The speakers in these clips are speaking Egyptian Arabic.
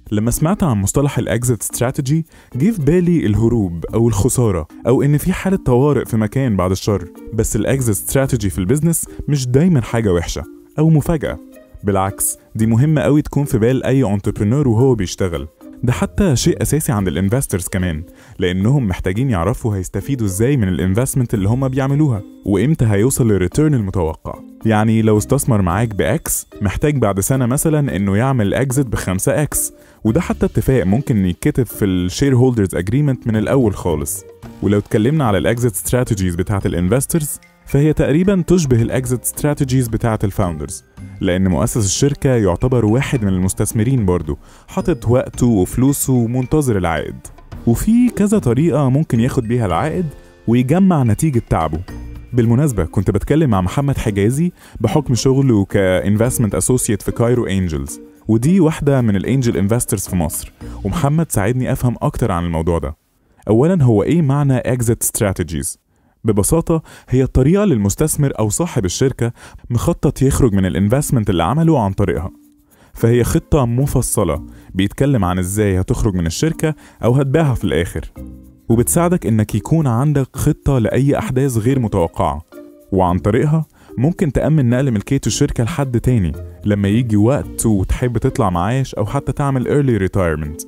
لما سمعت عن مصطلح الاكزيت استراتيجي جه في بالي الهروب او الخساره او ان في حاله طوارئ في مكان بعد الشر بس الاكزيت استراتيجي في البيزنس مش دايما حاجه وحشه او مفاجاه بالعكس دي مهمه قوي تكون في بال اي انتربرنور وهو بيشتغل ده حتى شيء اساسي عند الانفسترز كمان لانهم محتاجين يعرفوا هيستفيدوا ازاي من الانفستمنت اللي هم بيعملوها وامتى هيوصل للريتيرن المتوقع يعني لو استثمر معاك باكس محتاج بعد سنه مثلا انه يعمل اكزيت ب 5 اكس وده حتى اتفاق ممكن يتكتب في الشير هولدرز اجريمنت من الاول خالص ولو اتكلمنا على الاكزيت استراتيجيز بتاعه الانفسترز فهي تقريبا تشبه الاكزيت استراتيجيز بتاعه الفاوندرز لان مؤسس الشركه يعتبر واحد من المستثمرين برضه حاطط وقته وفلوسه ومنتظر العائد وفي كذا طريقه ممكن ياخد بيها العائد ويجمع نتيجه تعبه بالمناسبة كنت بتكلم مع محمد حجازي بحكم شغله كانفستمنت اسوسييت في كايرو انجلز ودي واحدة من الانجل انفسترز في مصر ومحمد ساعدني افهم اكتر عن الموضوع ده اولا هو ايه معنى اكزيت استراتيجيز ببساطة هي الطريقة اللي المستثمر أو صاحب الشركة مخطط يخرج من الانفستمنت اللي عمله عن طريقها فهي خطة مفصلة بيتكلم عن ازاي هتخرج من الشركة أو هتبيعها في الآخر وبتساعدك إنك يكون عندك خطة لأي أحداث غير متوقعة وعن طريقها ممكن تأمن نقل ملكية الشركة لحد تاني لما يجي وقت وتحب تطلع معاش أو حتى تعمل early retirement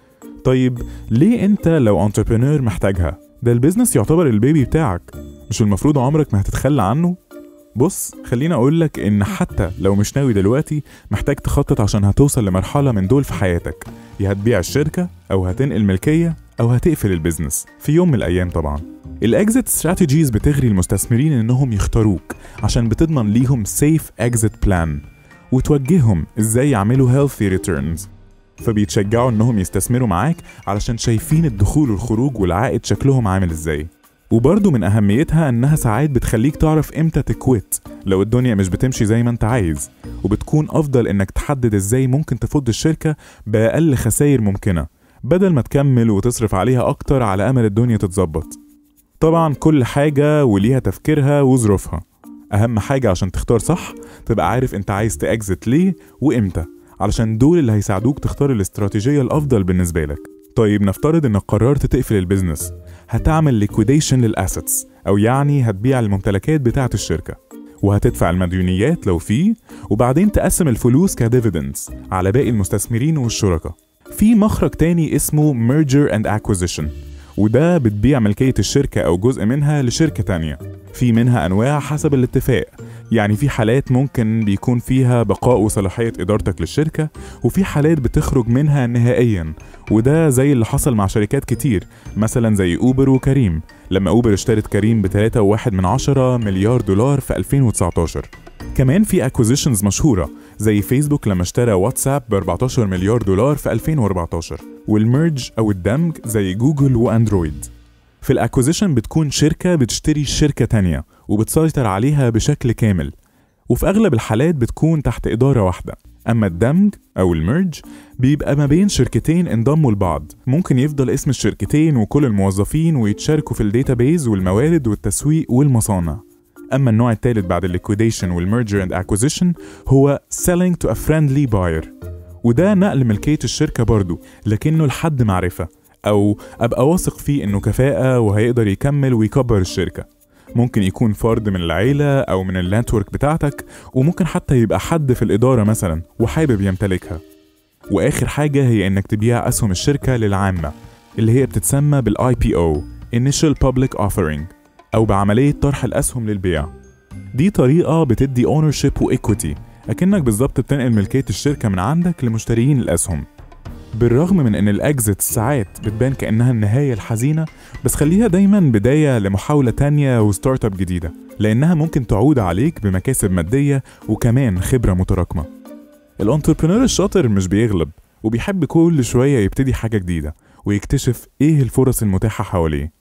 طيب ليه أنت لو entrepreneur محتاجها؟ ده البيزنس يعتبر البيبي بتاعك مش المفروض عمرك ما هتتخلى عنه؟ بص خليني أقولك إن حتى لو مش ناوي دلوقتي محتاج تخطط عشان هتوصل لمرحلة من دول في حياتك يا هتبيع الشركة أو هتنقل ملكية أو هتقفل البيزنس في يوم من الأيام طبعا الاكزيت استراتيجيز بتغري المستثمرين انهم يختاروك عشان بتضمن ليهم سيف اكزيت بلان وتوجههم ازاي يعملوا هيلثي ريتيرنز فبيتشجعوا انهم يستثمروا معاك علشان شايفين الدخول والخروج والعائد شكلهم عامل ازاي وبرضه من اهميتها انها ساعات بتخليك تعرف امتى تكويت لو الدنيا مش بتمشي زي ما انت عايز وبتكون افضل انك تحدد ازاي ممكن تفض الشركه باقل خسائر ممكنه بدل ما تكمل وتصرف عليها اكتر على امل الدنيا تتظبط طبعا كل حاجة وليها تفكيرها وظروفها أهم حاجة عشان تختار صح تبقى عارف أنت عايز تأكزت ليه وإمتى علشان دول اللي هيساعدوك تختار الاستراتيجية الأفضل بالنسبة لك طيب نفترض إنك قررت تقفل البيزنس هتعمل ليكويديشن للأسيتس أو يعني هتبيع الممتلكات بتاعة الشركة وهتدفع المديونيات لو في وبعدين تقسم الفلوس كديفيدنز على باقي المستثمرين والشركاء في مخرج تاني اسمه merger and acquisition وده بتبيع ملكية الشركة أو جزء منها لشركة تانية في منها أنواع حسب الاتفاق يعني في حالات ممكن بيكون فيها بقاء وصلاحية إدارتك للشركة وفي حالات بتخرج منها نهائيا وده زي اللي حصل مع شركات كتير مثلا زي أوبر وكريم لما أوبر اشترت كريم ب 3.1 من عشرة مليار دولار في 2019 كمان في اكوزيشنز مشهورة زي فيسبوك لما اشترى واتساب ب 14 مليار دولار في 2014 والميرج أو الدمج زي جوجل وأندرويد في الاكوزيشن بتكون شركة بتشتري شركة تانية وبتسيطر عليها بشكل كامل وفي أغلب الحالات بتكون تحت إدارة واحدة أما الدمج أو الميرج بيبقى ما بين شركتين انضموا لبعض ممكن يفضل اسم الشركتين وكل الموظفين ويتشاركوا في الداتابيز والموارد والتسويق والمصانع أما النوع الثالث بعد الليكويديشن والميرجر اند اكوزيشن هو selling to a friendly buyer وده نقل ملكية الشركة برضه لكنه لحد معرفة أو أبقى واثق فيه إنه كفاءة وهيقدر يكمل ويكبر الشركة ممكن يكون فرد من العيلة أو من النتورك بتاعتك وممكن حتى يبقى حد في الإدارة مثلا وحابب يمتلكها وآخر حاجة هي إنك تبيع أسهم الشركة للعامة اللي هي بتتسمى بالاي بي او Initial Public Offering أو بعملية طرح الأسهم للبيع دي طريقة بتدي ownership وإيكويتي أكنك بالظبط بتنقل ملكية الشركة من عندك لمشتريين الأسهم بالرغم من ان الاكزيت ساعات بتبان كانها النهايه الحزينه بس خليها دايما بدايه لمحاوله تانية وستارت اب جديده لانها ممكن تعود عليك بمكاسب ماديه وكمان خبره متراكمه الانتربرنور الشاطر مش بيغلب وبيحب كل شويه يبتدي حاجه جديده ويكتشف ايه الفرص المتاحه حواليه